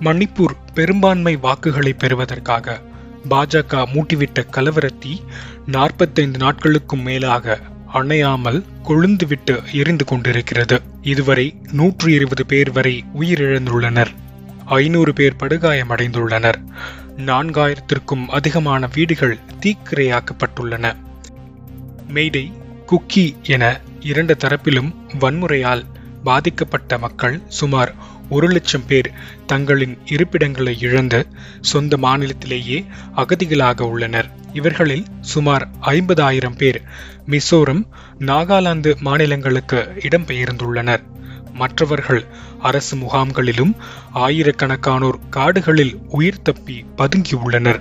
மணிப்பூர் பெரும்பான்மை வாக்குகளை பெறுவதற்காக பாஜக மூட்டிவிட்ட கலவரத்தி நாற்பத்தைந்து நாட்களுக்கும் மேலாக அணையாமல் கொழுந்துவிட்டு எரிந்து கொண்டிருக்கிறது இதுவரை நூற்று இருபது பேர் வரை உயிரிழந்துள்ளனர் ஐநூறு பேர் படுகாயமடைந்துள்ளனர் நான்காயிரத்திற்கும் அதிகமான வீடுகள் தீக்கிரையாக்கப்பட்டுள்ளன மெய்டை குக்கி என இரண்டு தரப்பிலும் வன்முறையால் பாதிக்கப்பட்ட மக்கள் சுமார் ஒரு லட்சம் பேர் தங்களின் இருப்பிடங்களை இழந்து சொந்த மாநிலத்திலேயே அகதிகளாக உள்ளனர் இவர்களில் சுமார் ஐம்பதாயிரம் பேர் மிசோரம் நாகாலாந்து மாநிலங்களுக்கு இடம்பெயர்ந்துள்ளனர் மற்றவர்கள் அரசு முகாம்களிலும் ஆயிரக்கணக்கானோர் காடுகளில் உயிர் தப்பி பதுங்கியுள்ளனர்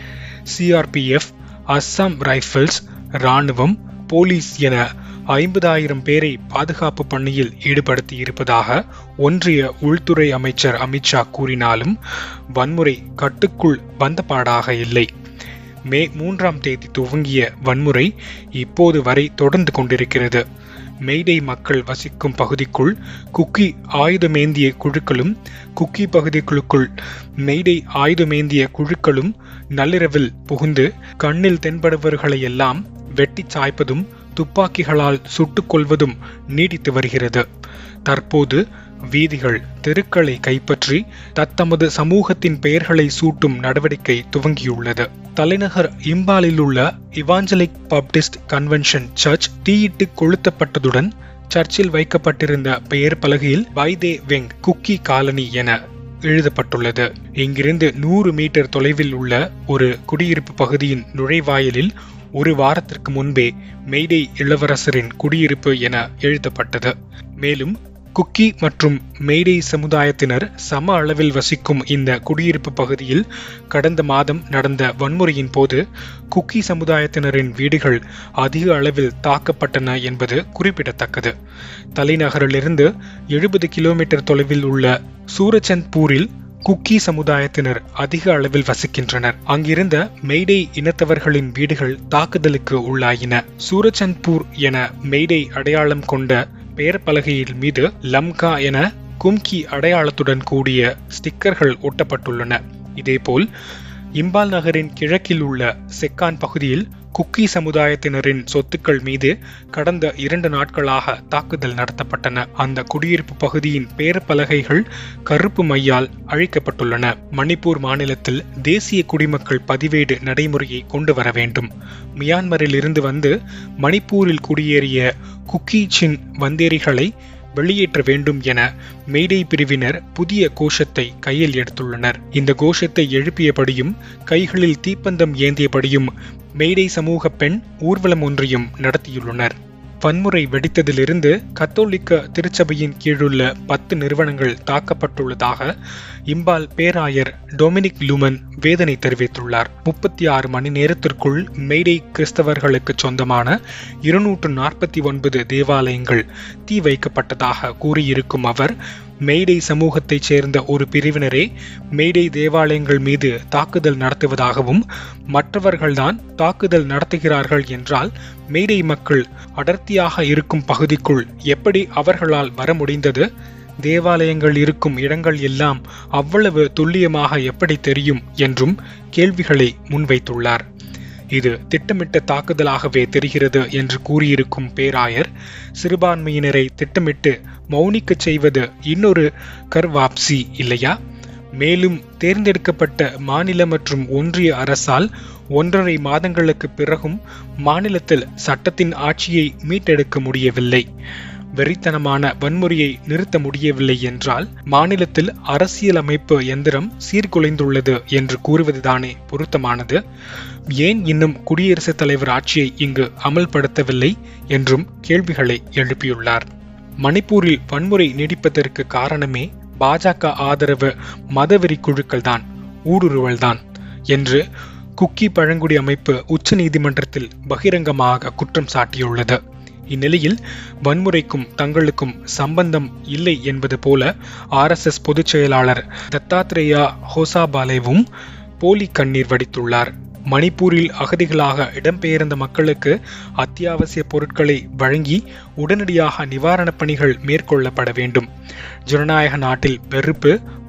சிஆர்பிஎஃப் அஸ்ஸாம் ரைஃபிள்ஸ் இராணுவம் போலீஸ் என ஐம்பதாயிரம் பேரை பாதுகாப்பு பணியில் ஈடுபடுத்தி இருப்பதாக ஒன்றிய உள்துறை அமைச்சர் அமித்ஷா கூறினாலும் வன்முறை கட்டுக்குள் வந்தபாடாக இல்லை மே மூன்றாம் தேதி துவங்கிய வன்முறை இப்போது வரை தொடர்ந்து கொண்டிருக்கிறது மெய்டை மக்கள் வசிக்கும் பகுதிக்குள் குக்கி ஆயுதமேந்திய குழுக்களும் குக்கி பகுதிகளுக்குள் மெய்டை ஆயுதமேந்திய குழுக்களும் நள்ளிரவில் புகுந்து கண்ணில் தென்படுபவர்களை எல்லாம் வெட்டி சாய்ப்பதும் துப்பாக்கிகளால் சுட்டுக் கொள்வதும் நீடித்து வருகிறது தற்போது வீதிகள் தெருக்களை கைப்பற்றி தத்தமது சமூகத்தின் பெயர்களை சூட்டும் நடவடிக்கை துவங்கியுள்ளது தலைநகர் இம்பாலில் உள்ள இவாஞ்சலிக் பப்டிஸ்ட் கன்வென்ஷன் சர்ச் தீயிட்டு கொளுத்தப்பட்டதுடன் சர்ச்சில் வைக்கப்பட்டிருந்த பெயர் பலகையில் வைதே வெங் குக்கி காலனி என எழுதப்பட்டுள்ளது இங்கிருந்து நூறு மீட்டர் தொலைவில் உள்ள ஒரு குடியிருப்பு பகுதியின் நுழைவாயிலில் ஒரு வாரத்திற்கு முன்பே மெய்டை இளவரசரின் குடியிருப்பு என எழுதப்பட்டது மேலும் குக்கி மற்றும் மெய்டை சமுதாயத்தினர் சம அளவில் வசிக்கும் இந்த குடியிருப்பு பகுதியில் கடந்த மாதம் நடந்த வன்முறையின் போது குக்கி சமுதாயத்தினரின் வீடுகள் அதிக அளவில் தாக்கப்பட்டன என்பது குறிப்பிடத்தக்கது தலைநகரிலிருந்து எழுபது கிலோமீட்டர் தொலைவில் உள்ள சூரச்சந்த்பூரில் குக்கி சமுதாயத்தினர் அதிக அளவில் வசிக்கின்றனர் அங்கிருந்த மெய்டை இனத்தவர்களின் வீடுகள் தாக்குதலுக்கு உள்ளாயின சூரச்சந்த்பூர் என மெய்டை அடையாளம் கொண்ட பெயர் பலகையின் மீது லம்கா என கும்கி அடையாளத்துடன் கூடிய ஸ்டிக்கர்கள் ஒட்டப்பட்டுள்ளன இதேபோல் இம்பால் நகரின் கிழக்கில் உள்ள செக்கான் பகுதியில் குக்கி சமுதாயத்தினரின் சொத்துக்கள் மீது கடந்த இரண்டு நாட்களாக தாக்குதல் நடத்தப்பட்டன அந்த குடியிருப்பு பகுதியின் பெயர் பலகைகள் கருப்பு மையால் அழிக்கப்பட்டுள்ளன மணிப்பூர் மாநிலத்தில் தேசிய குடிமக்கள் பதிவேடு நடைமுறையை கொண்டு வர வேண்டும் மியான்மரில் இருந்து வந்து மணிப்பூரில் குடியேறிய குக்கி சின் வந்தேரிகளை வெளியேற்ற வேண்டும் என மெய்டை பிரிவினர் புதிய கோஷத்தை கையில் எடுத்துள்ளனர் இந்த கோஷத்தை எழுப்பியபடியும் கைகளில் தீப்பந்தம் ஏந்தியபடியும் மெய்டை சமூக பெண் ஊர்வலம் ஒன்றையும் நடத்தியுள்ளனர் வன்முறை வெடித்ததிலிருந்து கத்தோலிக்க திருச்சபையின் கீழுள்ள பத்து நிறுவனங்கள் தாக்கப்பட்டுள்ளதாக இம்பால் பேராயர் டொமினிக் லூமன் வேதனை தெரிவித்துள்ளார் முப்பத்தி ஆறு மணி நேரத்திற்குள் மெய்டை கிறிஸ்தவர்களுக்கு சொந்தமான இருநூற்று நாற்பத்தி ஒன்பது தேவாலயங்கள் தீ வைக்கப்பட்டதாக கூறியிருக்கும் அவர் மெய்டை சமூகத்தைச் சேர்ந்த ஒரு பிரிவினரே மெய்டை தேவாலயங்கள் மீது தாக்குதல் நடத்துவதாகவும் மற்றவர்கள்தான் தாக்குதல் நடத்துகிறார்கள் என்றால் மெய்டை மக்கள் அடர்த்தியாக இருக்கும் பகுதிக்குள் எப்படி அவர்களால் வர முடிந்தது தேவாலயங்கள் இருக்கும் இடங்கள் எல்லாம் அவ்வளவு துல்லியமாக எப்படி தெரியும் என்றும் கேள்விகளை முன்வைத்துள்ளார் இது திட்டமிட்ட தாக்குதலாகவே தெரிகிறது என்று கூறியிருக்கும் பேராயர் சிறுபான்மையினரை திட்டமிட்டு மௌனிக்கச் செய்வது இன்னொரு கர்வாப்சி இல்லையா மேலும் தேர்ந்தெடுக்கப்பட்ட மாநில மற்றும் ஒன்றிய அரசால் ஒன்றரை மாதங்களுக்கு பிறகும் மாநிலத்தில் சட்டத்தின் ஆட்சியை மீட்டெடுக்க முடியவில்லை வெறித்தனமான வன்முறையை நிறுத்த முடியவில்லை என்றால் மாநிலத்தில் அரசியலமைப்பு எந்திரம் சீர்குலைந்துள்ளது என்று கூறுவதுதானே பொருத்தமானது ஏன் இன்னும் குடியரசுத் தலைவர் ஆட்சியை இங்கு அமல்படுத்தவில்லை என்றும் கேள்விகளை எழுப்பியுள்ளார் மணிப்பூரில் வன்முறை நீடிப்பதற்கு காரணமே பாஜக ஆதரவு மதவெறி குழுக்கள் தான் ஊடுருவல் தான் என்று குக்கி பழங்குடி அமைப்பு உச்ச நீதிமன்றத்தில் பகிரங்கமாக குற்றம் சாட்டியுள்ளது இந்நிலையில் வன்முறைக்கும் தங்களுக்கும் சம்பந்தம் இல்லை என்பது போல ஆர்எஸ்எஸ் பொதுச் செயலாளர் தத்தாத்ரேயா ஹோசாபாலேவும் போலி கண்ணீர் வடித்துள்ளார் மணிப்பூரில் அகதிகளாக இடம்பெயர்ந்த மக்களுக்கு அத்தியாவசிய பொருட்களை வழங்கி உடனடியாக நிவாரணப் பணிகள் மேற்கொள்ளப்பட வேண்டும் ஜனநாயக நாட்டில் வெறுப்பு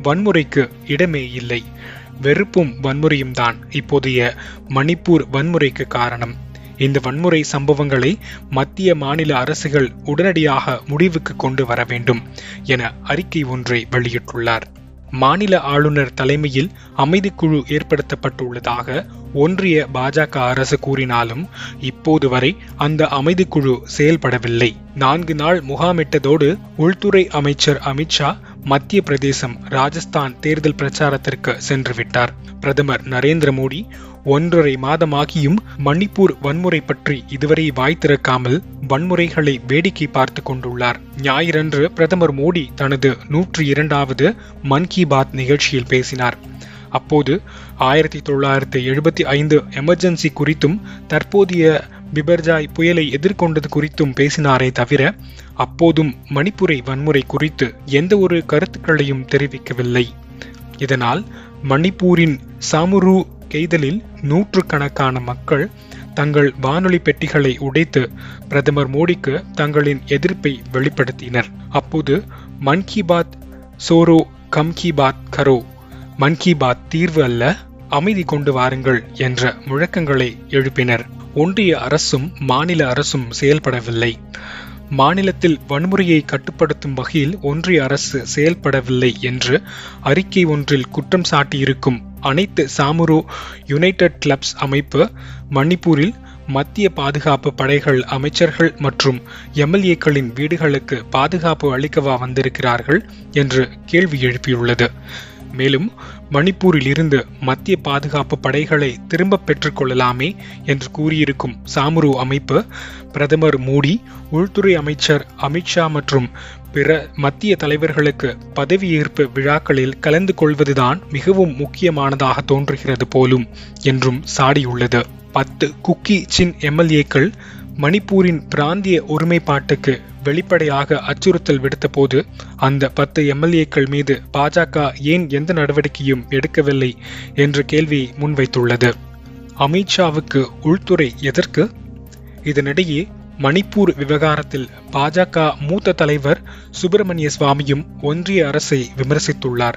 வன்முறைக்கு இடமே இல்லை வெறுப்பும் வன்முறையும் தான் இப்போதைய மணிப்பூர் வன்முறைக்கு காரணம் இந்த வன்முறை சம்பவங்களை மத்திய மாநில அரசுகள் உடனடியாக முடிவுக்கு கொண்டு வர வேண்டும் என அறிக்கை ஒன்றை வெளியிட்டுள்ளார் மாநில ஆளுநர் தலைமையில் அமைதிக்குழு ஏற்படுத்தப்பட்டுள்ளதாக ஒன்றிய பாஜக அரசு கூறினாலும் இப்போது வரை அந்த அமைதிக்குழு செயல்படவில்லை நான்கு நாள் முகாமிட்டதோடு உள்துறை அமைச்சர் அமித்ஷா மத்திய பிரதேசம் ராஜஸ்தான் தேர்தல் பிரச்சாரத்திற்கு சென்று விட்டார் பிரதமர் நரேந்திர மோடி ஒன்றரை மாதமாகியும் மணிப்பூர் வன்முறை பற்றி இதுவரை வாய் திறக்காமல் வன்முறைகளை வேடிக்கை பார்த்து கொண்டுள்ளார் ஞாயிறன்று பிரதமர் மோடி தனது நூற்றி இரண்டாவது மன் கி பாத் நிகழ்ச்சியில் பேசினார் அப்போது ஆயிரத்தி தொள்ளாயிரத்தி எழுபத்தி ஐந்து எமர்ஜென்சி குறித்தும் தற்போதைய பிபர்ஜாய் புயலை எதிர்கொண்டது குறித்தும் பேசினாரே தவிர அப்போதும் மணிப்புரை வன்முறை குறித்து எந்த ஒரு கருத்துக்களையும் தெரிவிக்கவில்லை இதனால் மணிப்பூரின் சாமுரு கெய்தலில் நூற்றுக்கணக்கான மக்கள் தங்கள் வானொலி பெட்டிகளை உடைத்து பிரதமர் மோடிக்கு தங்களின் எதிர்ப்பை வெளிப்படுத்தினர் அப்போது மன் கி பாத் சோரோ கம் கி பாத் கரோ மன் கி பாத் தீர்வு அல்ல அமைதி கொண்டு வாருங்கள் என்ற முழக்கங்களை எழுப்பினர் ஒன்றிய அரசும் மாநில அரசும் செயல்படவில்லை மாநிலத்தில் வன்முறையை கட்டுப்படுத்தும் வகையில் ஒன்றிய அரசு செயல்படவில்லை என்று அறிக்கை ஒன்றில் குற்றம் சாட்டியிருக்கும் அனைத்து சாமுரு யுனைடெட் கிளப்ஸ் அமைப்பு மணிப்பூரில் மத்திய பாதுகாப்பு படைகள் அமைச்சர்கள் மற்றும் எம்எல்ஏக்களின் வீடுகளுக்கு பாதுகாப்பு அளிக்கவா வந்திருக்கிறார்கள் என்று கேள்வி எழுப்பியுள்ளது மேலும் மணிப்பூரில் இருந்து மத்திய பாதுகாப்பு படைகளை திரும்ப பெற்றுக்கொள்ளலாமே என்று கூறியிருக்கும் சாமுரு அமைப்பு பிரதமர் மோடி உள்துறை அமைச்சர் அமித்ஷா மற்றும் பிற மத்திய தலைவர்களுக்கு பதவியேற்பு விழாக்களில் கலந்து கொள்வதுதான் மிகவும் முக்கியமானதாக தோன்றுகிறது போலும் என்றும் சாடியுள்ளது பத்து குக்கி சின் எம்எல்ஏக்கள் மணிப்பூரின் பிராந்திய ஒருமைப்பாட்டுக்கு வெளிப்படையாக அச்சுறுத்தல் விடுத்தபோது அந்த பத்து எம்எல்ஏக்கள் மீது பாஜக ஏன் எந்த நடவடிக்கையும் எடுக்கவில்லை என்ற கேள்வியை முன்வைத்துள்ளது அமித்ஷாவுக்கு உள்துறை எதற்கு இதனிடையே மணிப்பூர் விவகாரத்தில் பாஜக மூத்த தலைவர் சுப்பிரமணிய சுவாமியும் ஒன்றிய அரசை விமர்சித்துள்ளார்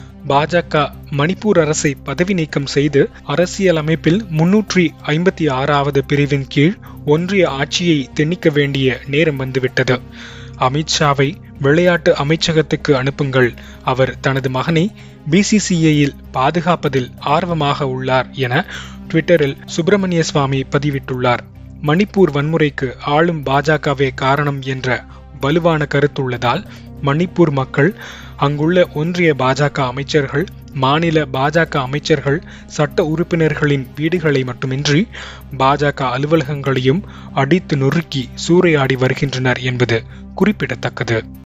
பாஜக மணிப்பூர் அரசை பதவி நீக்கம் செய்து அரசியலமைப்பில் முன்னூற்றி ஐம்பத்தி ஆறாவது பிரிவின் கீழ் ஒன்றிய ஆட்சியை திணிக்க வேண்டிய நேரம் வந்துவிட்டது அமித்ஷாவை விளையாட்டு அமைச்சகத்துக்கு அனுப்புங்கள் அவர் தனது மகனை பிசிசிஐயில் பாதுகாப்பதில் ஆர்வமாக உள்ளார் என ட்விட்டரில் சுப்பிரமணிய சுவாமி பதிவிட்டுள்ளார் மணிப்பூர் வன்முறைக்கு ஆளும் பாஜகவே காரணம் என்ற வலுவான கருத்துள்ளதால் மணிப்பூர் மக்கள் அங்குள்ள ஒன்றிய பாஜக அமைச்சர்கள் மாநில பாஜக அமைச்சர்கள் சட்ட உறுப்பினர்களின் வீடுகளை மட்டுமின்றி பாஜக அலுவலகங்களையும் அடித்து நொறுக்கி சூறையாடி வருகின்றனர் என்பது குறிப்பிடத்தக்கது